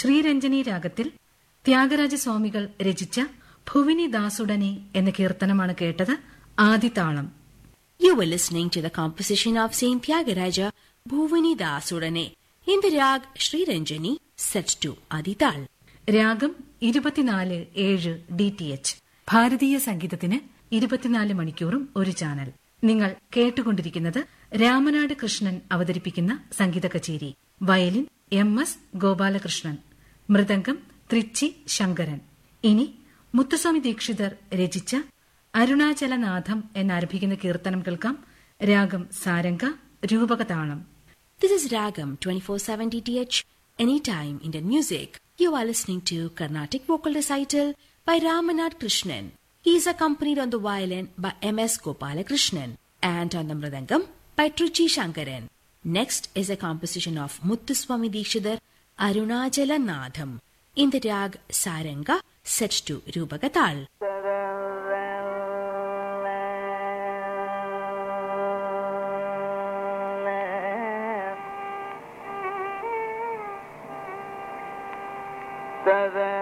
ശ്രീരഞ്ജനി രാഗത്തിൽ ത്യാഗരാജസ്വാമികൾ രചിച്ച ഭുവിനി ദാസുടനെ എന്ന കീർത്തനമാണ് കേട്ടത് ആദിതാളം You were listening to the composition of Saint Tyagaraja Bhuvani Dasudane in the rag Sri Ranjani set to Adital. രാഗം ഇരുപത്തിനാല് ഏഴ് ഡി ടി എച്ച് ഭാരതീയ സംഗീതത്തിന് ഇരുപത്തിനാല് മണിക്കൂറും ഒരു ചാനൽ നിങ്ങൾ കേട്ടുകൊണ്ടിരിക്കുന്നത് രാമനാട് കൃഷ്ണൻ അവതരിപ്പിക്കുന്ന സംഗീത കച്ചേരി violin M S Gopalakrishnan mridangam Trichy Sankaran ഇനി മുത്തുസ്വാമി ദീക്ഷിതർ രചിച്ച അരുണാചലനാഥം എന്നാരംഭിക്കുന്ന കീർത്തനം കേൾക്കാം രാഗം സാരംഗ രൂപകതാളം This is Ragam 24/7 DTH anytime Indian music. You are listening to Carnatic vocal recital by Ramanad Krishnan. He is accompanied on the violin by M.S. Gopalakrishnan and on the mridangam by Truchi Shankaran. Next is a composition of Muthuswami Dikshidhar Arunachala Nadham in the rag Saranga set to Rupagatal. da da